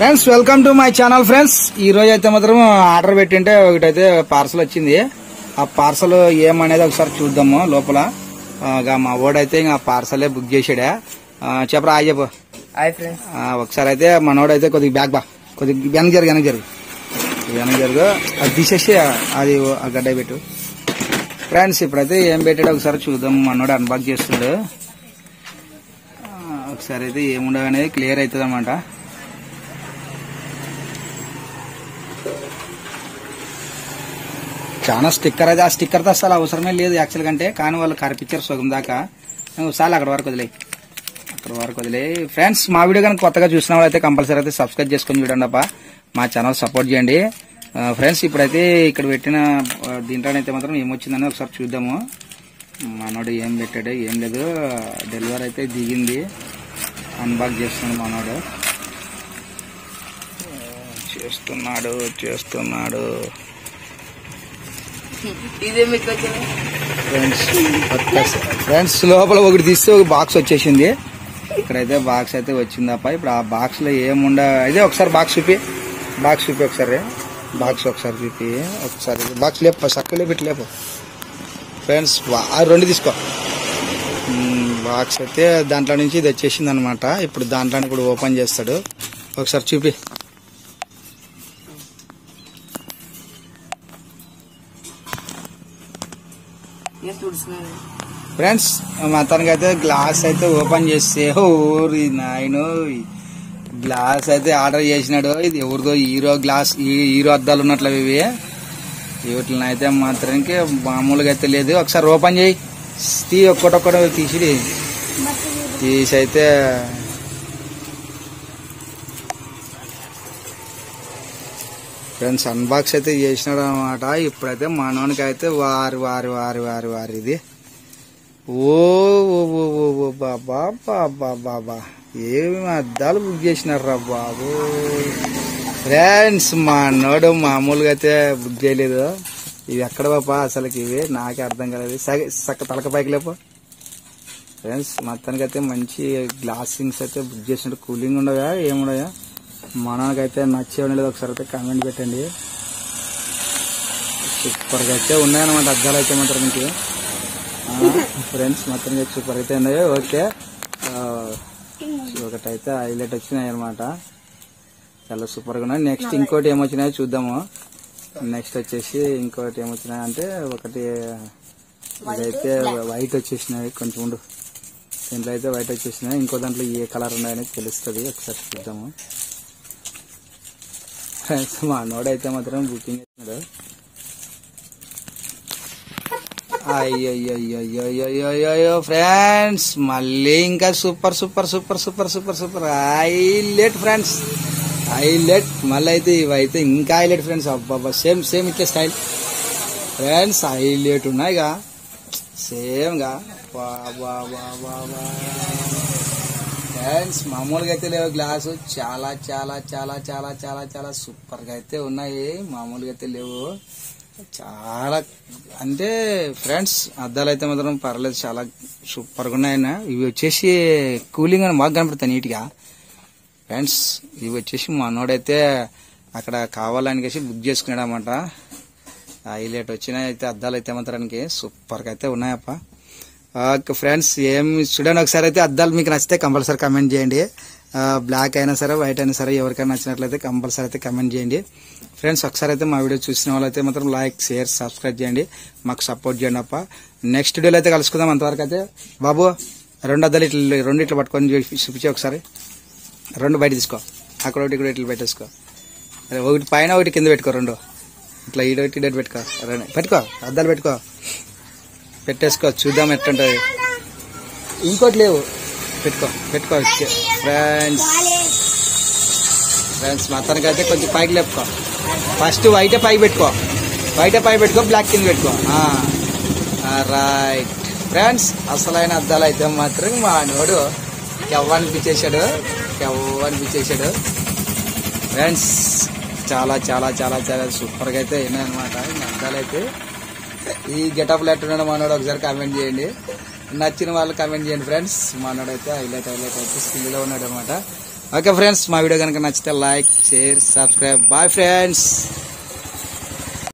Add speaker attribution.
Speaker 1: friends welcome to my channel friends ఈ రోజు అయితే మాత్రం ఆర్డర్ పెట్టింటే ఒకటైతే పార్సల్ వచ్చింది ఆ పార్సల్ ఏమనేది ఒకసారి చూద్దాము లోపల ఆ, ఇక మా ఓడైతే ఇంకా పార్సలే బుక్ చేసాడా ఆ, చెప్పరా ఆ చెప్పు
Speaker 2: హాయ్ ఫ్రెండ్స్
Speaker 1: ఆ, ఒకసారి అయితే మనోడైతే కొద్దిగా బ్యాగ్ బా కొద్దిగా వెనక జరుగు వెనక జరుగు వెనక జరుగు అది తీసేసి అది ఆ గడ్డ పెట్టు ఫ్రెండ్స్ ఇప్పుడైతే ఏం పెట్టాడో ఒకసారి చూద్దాం మనోడు అన్బాక్ చేస్తుండు ఆ, ఒకసారి అయితే ఏముండవు అనేది క్లియర్ అవుతుంది అనమాట చాలా స్టిక్కర్ అయితే ఆ స్టిక్కర్తో అసలు అవసరమే లేదు యాక్చువల్ కంటే కానీ వాళ్ళు కరిపించారు సుగం దాకా ఒకసారి అక్కడ వరకు వదిలే అక్కడ వరకు వదిలే ఫ్రెండ్స్ మా వీడియో కనుక కొత్తగా చూసిన వాళ్ళైతే కంపల్సరీ అయితే సబ్స్క్రైబ్ చేసుకొని చూడండి అబ్బా మా ఛానల్ సపోర్ట్ చేయండి ఆ, ఫ్రెండ్స్ ఇప్పుడైతే ఇక్కడ పెట్టిన ఆ, దీంట్లోనైతే మాత్రం ఏమొచ్చిందని ఒకసారి చూద్దాము మనోడు ఏం పెట్టాడు ఏం లేదు డెలివరీ అయితే దిగింది అన్బాక్ చేస్తున్నాడు మనోడు ఆ, చేస్తున్నాడు చేస్తున్నాడు
Speaker 2: ఇదే మీకు వచ్చింది
Speaker 1: ఫ్రెండ్స్ ఒక్కసారి- ఫ్రెండ్స్ లోపల ఒకటి తీస్తే ఒక బాక్స్ వచ్చేసింది ఇక్కడైతే బాక్స్ అయితే వచ్చింది తప్ప ఇప్పుడు ఆ బాక్స్ లో ఏముండ అయితే ఒకసారి బాక్స్ చూపి బాక్స్ చూపి ఒకసారి బాక్స్ ఒకసారి చూపి ఒకసారి బాక్స్ లేపు సక్కులే పెట్టి లేపు ఫ్రెండ్స్ వా- ఆ రెండు తీసుకో మ్మ్, బాక్స్ అయితే దాంట్లో నుంచి ఇది వచ్చేసింది అనమాట ఇప్పుడు దాంట్లో ఇప్పుడు ఓపెన్ చేస్తాడు ఒకసారి చూపి
Speaker 2: ఏం తుడుచుకున్నాను
Speaker 1: ఫ్రెండ్స్ మొత్తానికి అయితే గ్లాస్ అయితే ఓపెన్ చేస్తే ఓరి నాయను గ్లాస్ అయితే ఆర్డర్ చేసినాడు ఇది ఎవరిదో హీరో గ్లాస్ ఈ- హీరో అద్దాలు ఉన్నట్లు ఇవి వీటిని అయితే మాత్రానికి మామూలుగా అయితే లేదు ఒకసారి ఓపెన్ చేయి తీ ఒక్కటొక్కటి తీసి తీసి అయితే ఫ్రెండ్స్ అన్బాక్స్ అయితే చేసినాడు అనమాట ఇప్పుడైతే మనోనికి అయితే వారి వారి వారి వారి వారి ఇది ఓ ఓ ఓ ఓ ఓ బాబా బాబా బాబా ఏమి అద్దాలు బుక్ చేసినారా బాబు ఫ్రెండ్స్ మా అన్నోడు మామూలుగా అయితే బుక్ చేయలేదు ఇవి ఎక్కడ బాబా అసలుకి ఇవి నాకే అర్థం కాలేదు సగ సక్క తలక పైకి లేపో ఫ్రెండ్స్ మొత్తానికి అయితే మంచి గ్లాసింగ్స్ అయితే బుక్ చేసినట్టు కూలింగ్ ఉండగా ఏముండగా మనకైతే నచ్చే ఉండలేదు ఒకసారి అయితే కామెంట్ పెట్టండి సూపర్గా అయితే ఉన్నాయన్నమాట అద్దాలు అయితే మాత్రం మీకు ఫ్రెండ్స్ మొత్తం సూపర్ అయితే ఉన్నాయి ఓకే ఆ, ఒకటైతే హైలైట్ వచ్చినాయి అనమాట చాలా సూపర్ గా ఉన్నాయి నెక్స్ట్ ఇంకోటి ఏమొచ్చినాయో చూద్దాము నెక్స్ట్ వచ్చేసి ఇంకోటి ఏమొచ్చినాయి అంటే ఒకటి ఇదైతే వైట్ వచ్చేసినాయి కొంచెం ఉండు దీంట్లో అయితే వైట్ వచ్చేసినాయి ఇంకో దాంట్లో ఏ కలర్ ఉన్నాయని తెలుస్తుంది ఒకసారి చూద్దాము ఫ్రెండ్స్ మా నోడైతే మాత్రం బుకింగ్ చేసినాడు అయ్యో ఫ్రెండ్స్ మళ్ళీ ఇంకా super super super super super super highlight friends highlight మళ్ళీ అయితే ఇవైతే ఇంకా హైలైట్ ఫ్రెండ్స్ అబ్బాబా సేమ్ సేమ్ ఇట్లే స్టైల్ ఫ్రెండ్స్ హైలైట్ ఉన్నాయిగా సేమ్ గా వా వా వా వా వా ఫ్రెండ్స్ మామూలుగా అయితే లేవు గ్లాసు చాలా చాలా చాలా చాలా చాలా చాలా సూపర్ గా అయితే ఉన్నాయి మామూలుగా అయితే లేవు చాలా అంటే ఫ్రెండ్స్ అద్దాలు అయితే మాత్రం పర్లేదు చాలా సూపర్ గా ఉన్నాయి ఇవి వచ్చేసి కూలింగ్ అని బాగా కనపడతాయి నీట్ గా ఫ్రెండ్స్ ఇవి వచ్చేసి మనోడైతే అక్కడ కావాలని బుక్ చేసుకున్నాడు అనమాట హైలైట్ వచ్చినాయి అయితే అద్దాలు అయితే మాత్రానికి సూపర్ గా అయితే ఉన్నాయప్ప ఓకే ఫ్రెండ్స్ ఏం చూడండి ఒకసారి అయితే అద్దాలు మీకు నచ్చితే కంపల్సరీ కమెంట్ చేయండి బ్లాక్ అయినా సరే వైట్ అయినా సరే ఎవరికైనా నచ్చినట్లయితే కంపల్సరీ అయితే కమెంట్ చేయండి ఫ్రెండ్స్ ఒకసారి అయితే మా వీడియో చూసిన వాళ్ళైతే మాత్రం లైక్ షేర్ సబ్స్క్రైబ్ చేయండి మాకు సపోర్ట్ చేయండి అప్ప నెక్స్ట్ వీడియోలో అయితే కలుసుకుందాం అంతవరకు అయితే బాబు రెండు అద్దాలు ఇట్లా రెండు ఇట్లా పట్టుకొని చూ- చూపించి ఒకసారి రెండు బయట తీసుకో అక్కడ ఒకటి ఇక్కడ ఇట్లా పెట్టేసుకో అదే ఒకటి పైన ఒకటి కింద పెట్టుకో రెండు ఇట్లా ఈడ ఒకటి ఈడ పెట్టుకో రెండు పెట్టుకో అద్దాలు పెట్టుకో పెట్టేసుకో చూద్దాం ఎట్టుంటది ఇంకోటి లేవు పెట్టుకో పెట్టుకో ఫ్రెండ్స్ ఫ్రెండ్స్ మొత్తానికి అయితే కొంచెం పైకి లేపుకో ఫస్ట్ వైటే పైకి పెట్టుకో వైటే పైకి పెట్టుకో బ్లాక్ కింద పెట్టుకో రైట్ ఫ్రెండ్స్ అసలైన అద్దాలు అయితే మాత్రం మా నోడు కెవ్వ అనిపించేశాడు కెవ్వ అనిపించేశాడు ఫ్రెండ్స్ చాలా చాలా చాలా చాలా సూపర్గా అయితే అయినాయి అనమాట అద్దాలు అయితే ఈ గెటప్ ఎట్టున్నాడు మనోడు ఒకసారి కామెంట్ చేయండి నచ్చిన వాళ్ళు కామెంట్ చేయండి ఫ్రెండ్స్ మనోడు అయితే హైలైట్ హైలైట్ అయితే స్కిల్లో ఉన్నాడు అనమాట ఓకే ఫ్రెండ్స్ మా వీడియో కనుక నచ్చితే like share subscribe bye friends